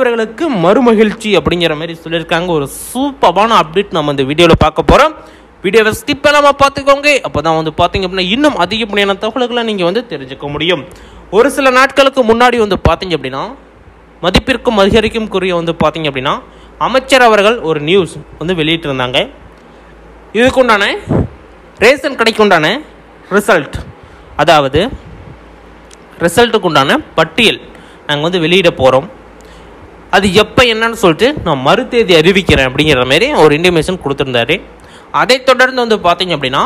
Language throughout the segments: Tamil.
இவர்களுக்கு மறுமகிழ்ச்சி அப்படிங்கிற மாதிரி சொல்லியிருக்காங்க ஒரு சூப்பரான அப்டேட் நம்ம இந்த வீடியோவில் பார்க்க போகிறோம் வீடியோவை ஸ்கிப் பண்ணாமல் பார்த்துக்கோங்க அப்போ தான் வந்து பார்த்தீங்க அப்படின்னா இன்னும் அதிகப்படியான தகவல்களை நீங்கள் வந்து தெரிஞ்சுக்க முடியும் ஒரு சில நாட்களுக்கு முன்னாடி வந்து பார்த்தீங்க அப்படின்னா மதிப்பிற்கும் அதிகரிக்கும் குறிய வந்து பார்த்தீங்க அப்படின்னா அமைச்சர் அவர்கள் ஒரு நியூஸ் வந்து வெளியிட்டிருந்தாங்க இதுக்குண்டான ரேஷன் கடைக்கு உண்டான ரிசல்ட் அதாவது ரிசல்ட்டுக்கு உண்டான பட்டியல் நாங்கள் வந்து வெளியிட போகிறோம் அது எப்போ என்னன்னு சொல்லிட்டு நான் மறுதேதி அறிவிக்கிறேன் அப்படிங்கிற மாதிரி ஒரு இன்டிமேஷன் கொடுத்துருந்தாரு அதை தொடர்ந்து வந்து பார்த்தீங்க அப்படின்னா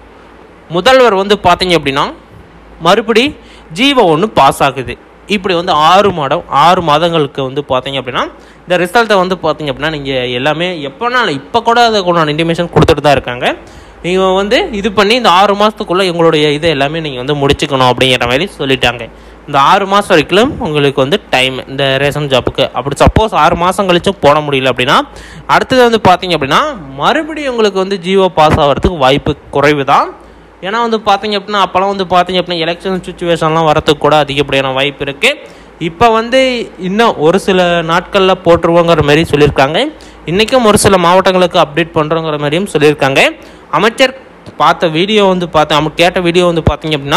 முதல்வர் வந்து பார்த்தீங்க அப்படின்னா மறுபடி ஜீவோ ஒன்று பாஸ் ஆகுது இப்படி வந்து ஆறு மாதம் ஆறு மாதங்களுக்கு வந்து பார்த்தீங்க அப்படின்னா இந்த ரிசல்ட்டை வந்து பார்த்தீங்க அப்படின்னா நீங்கள் எல்லாமே எப்போனாலும் இப்போ கூட அதுக்குண்டான இன்டிமேஷன் கொடுத்துட்டு தான் இருக்காங்க நீங்கள் வந்து இது பண்ணி இந்த ஆறு மாதத்துக்குள்ளே எங்களுடைய இதை எல்லாமே நீங்கள் வந்து முடிச்சுக்கணும் அப்படிங்கிற மாதிரி சொல்லிட்டாங்க இந்த ஆறு மாதம் வரைக்கும் உங்களுக்கு வந்து டைம் இந்த ரேஷன் ஜாப்புக்கு அப்படி சப்போஸ் ஆறு மாதம் கழிச்சும் போட முடியல அப்படின்னா அடுத்தது வந்து பார்த்தீங்க அப்படின்னா மறுபடியும் உங்களுக்கு வந்து ஜியோ பாஸ் ஆகிறதுக்கு வாய்ப்பு குறைவு தான் ஏன்னா வந்து பார்த்தீங்க அப்படின்னா அப்போல்லாம் வந்து பார்த்தீங்க அப்படின்னா எலெக்ஷன் சுச்சுவேஷன்லாம் வரதுக்கு கூட அதிகப்படியான வாய்ப்பு இருக்குது இப்போ வந்து இன்னும் ஒரு சில நாட்களில் போட்டுருவோங்கிற மாதிரி சொல்லியிருக்காங்க இன்றைக்கும் ஒரு சில மாவட்டங்களுக்கு அப்டேட் பண்ணுறோங்கிற மாதிரியும் சொல்லியிருக்காங்க அமைச்சர் பார்த்த வீடியோ வந்து பார்த்தேன் அவங்க கேட்ட வீடியோ வந்து பார்த்தீங்க அப்படின்னா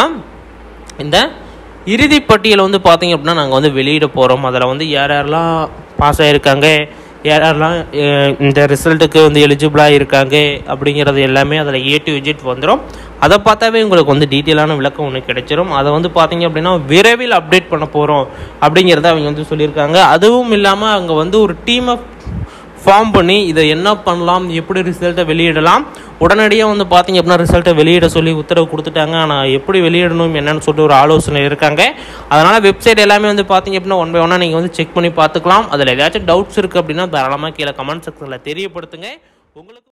இந்த இறுதி பட்டியலை வந்து பார்த்தீங்க அப்படின்னா நாங்கள் வந்து வெளியிட போகிறோம் அதில் வந்து யார் யாரெல்லாம் பாஸ் ஆகிருக்காங்க யார் யாரெல்லாம் அஹ், இந்த ரிசல்ட்டுக்கு வந்து எலிஜிபிளாக இருக்காங்க அப்படிங்கிறது எல்லாமே அதில் ஏ டு விஜிட் வந்துடும் அதை பார்த்தாவே உங்களுக்கு வந்து டீட்டெயிலான விளக்கம் ஒன்று கிடைச்சிரும் அதை வந்து பார்த்தீங்க அப்படின்னா விரைவில் அப்டேட் பண்ண போகிறோம் அப்படிங்கிறத அவங்க வந்து சொல்லியிருக்காங்க அதுவும் இல்லாமல் அங்கே வந்து ஒரு டீமை ஃபார்ம் பண்ணி இதை என்ன பண்ணலாம் எப்படி ரிசல்ட்டை வெளியிடலாம் உடனடியாக வந்து பார்த்தீங்க அப்படின்னா ரிசல்ட்டை வெளியிட சொல்லி உத்தரவு கொடுத்துட்டாங்க ஆனால் எப்படி வெளியிடணும் என்னன்னு சொல்லிட்டு ஒரு ஆலோசனை இருக்காங்க அதனால் வெப்சைட் எல்லாமே வந்து பார்த்தீங்க அப்படின்னா ஒன் பை ஒன்னாக நீங்கள் வந்து செக் பண்ணி பார்த்துக்கலாம் அதில் ஏதாச்சும் டவுட்ஸ் இருக்குது அப்படின்னா தாராளமாக கீழே கமெண்ட் செக்ஷனில் தெரியப்படுத்துங்க உங்களுக்கு